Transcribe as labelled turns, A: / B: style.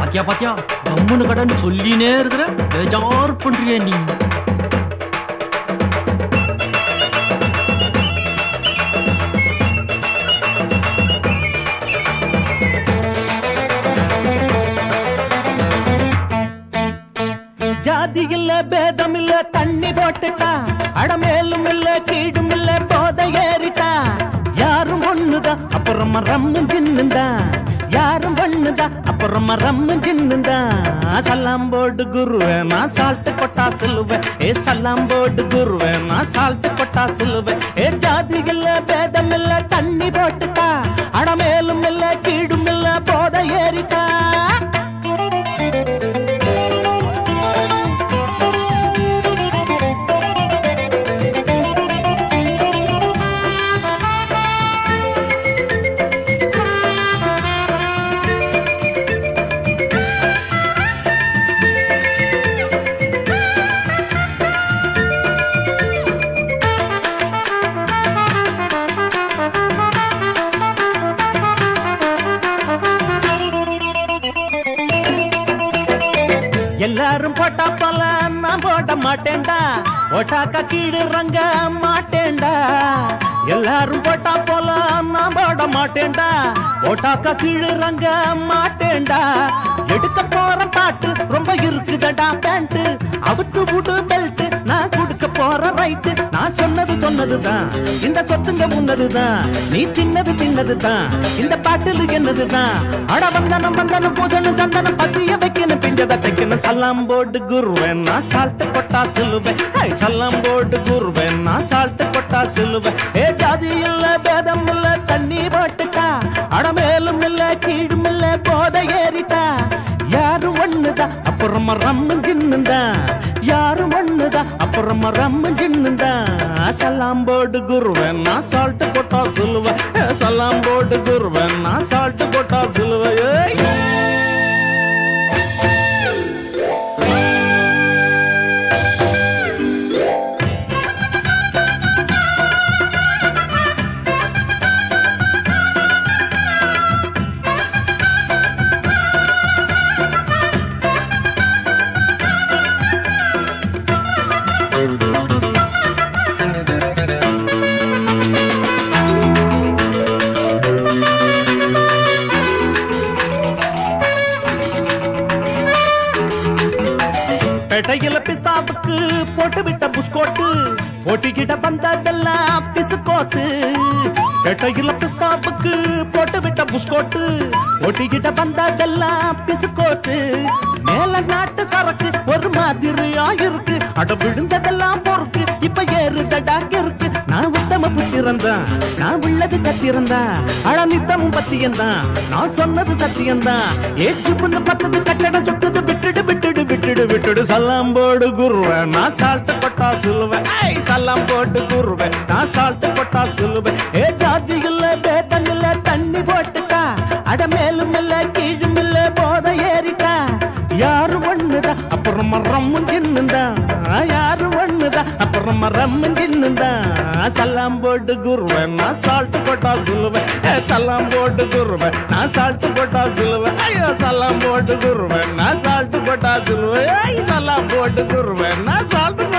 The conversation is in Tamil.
A: பாத்தியா பாத்தியா கம்முன்னு கடன்னு சொல்லினே இருக்கிற பேஜார் பண்றிய நீ
B: ஜாதி இல்ல பேதம் இல்ல தண்ணி போட்டுட்டா அடமேலும் இல்ல கீடும் இல்ல போத ஏறிட்டா யாரும் ஒண்ணுதான் அப்புறமா ரம்மு ஜின்னுதான் யாரும் ஒண்ணுதான் அப்புறமா ரம்மு ஜின்னுதான் சல்லாம் போடு குருவே நான் சால்ட்டு கொட்டா சொல்லுவேன் ஏ சல்லாம் போடு குருவே நான் சால்ட்டு கொட்டா சொல்லுவேன் ஏ ஜாதி இல்ல பேதம் இல்ல தண்ணி போட்டுட்டா அடமேலும் இல்ல கீடும் இல்ல போத ஏறிட்டா எல்லாரும் போட்டா போல நான் போட மாட்டேன்டா போட்டாக்கா கீடுறங்க மாட்டேன்டா எல்லாரும் போட்டா போல நான் போட மாட்டேன்டா போட்டாக்கா கீழுறங்க மாட்டேன்டா எடுக்க போற பாட்டு ரொம்ப இருக்குதடா பேண்ட் அவுத்து விடு பெல்ட் நான் கொடுக்க போற ரைட்டு நான் சொன்னது சொன்னதுதான் இந்த சொத்துங்க முன்னதுதான் நீ தின்னது தின்னதுதான் இந்த பாட்டில் என்னதுதான் அட வந்தனம் வந்தனம் பூசணும் சந்தனம் பத்திய வைக்கணும் பிஞ்சத தைக்கணும் சல்லாம் போட்டு குருவேன் நான் சால்ட்டு கொட்டா சொல்லுவேன் ஹை, சல்லாம் போட்டு குருவேன் நான் சால்ட்டு கொட்டா சொல்லுவேன் ஏ ஜாதி இல்ல பேதம் இல்ல தண்ணி போட்டுட்டா அட மேலும் இல்ல கீழும் இல்ல போத ஏறிட்டா யாரும் ஒண்ணுதான் அப்புறமா ரம்மு ஜின்னுதான் யாரும் ஒண்ணுதான் அப்புறமா ரம்மு ஜின்னுதான் சல்லாம் போடு குருவன் நான் சால்ட்டு போட்டா சொல்லுவேன் ஏ, சல்லாம் போடு குருவன் நான் சால்ட்டு போட்டா சொல்லுவேன் ஏய். பேட்டையில பிஸ்தாவுக்கு போட்டு விட்ட புஸ்கோட்டு போட்டிக்கிட்ட வந்ததெல்லாம் பிசுக்கோத்து பேட்டையில பிஸ்தாவுக்கு போட்டு விட்ட புஸ்கோட்டு போட்டிக்கிட்ட வந்ததெல்லாம் பிசுக்கோத்து மேல நாட்டு சரக்கு ஒரு மாதிரியா இருக்கு அட விழுந்ததெல்லாம் பொறுக்கு இப்ப ஏறுதடா இருக்கு நான் உத்தம புத்திரந்தான் நான் உள்ளது கத்திரந்தான் அட நித்தமும் பத்தியந்தான் நான் சொன்னது சத்தியந்தான் ஏச்சு புண்ணு பத்தது கட்டடம் சுத்துது விட்டுடு விட்டுடு விட்டுடு விட்டுடு சல்லாம் போடு குருவேன் நான் சால்ட்டு கொட்டா சொல்லுவேன் ஏய், சல்லாம் போட்டு குருவேன் நான் சால்ட்டு கொட்டா சொல்லுவேன் ஏ ஜாதி இல்ல பேட்டம் இல்ல தண்ணி போட்டுட்டா அட மேலும் இல்ல கீழும் இல்ல போத ஏறிட்டா யாரும் ஒண்ணுதான் அப்புறம் ரம்மு ஜின்னுதான் யாரும் ஒண்ணுதான் அப்புறம் ரம்மு ஜின்னுதான் சல்லாம் போட்டு குருவேன் நான் சால்ட்டு போட்டா சொல்லுவேன் ஏ, சல்லாம் போட்டு குருவேன் நான் சால்ட்டு போட்டா சொல்லுவேன் ஐயோ சல்லாம் போட்டு குருவேன் நான் சால்ட்டு போட்டா சொல்லுவேன் ஏய், சல்லாம் போட்டு குருவேன் நான் சால்ட்டு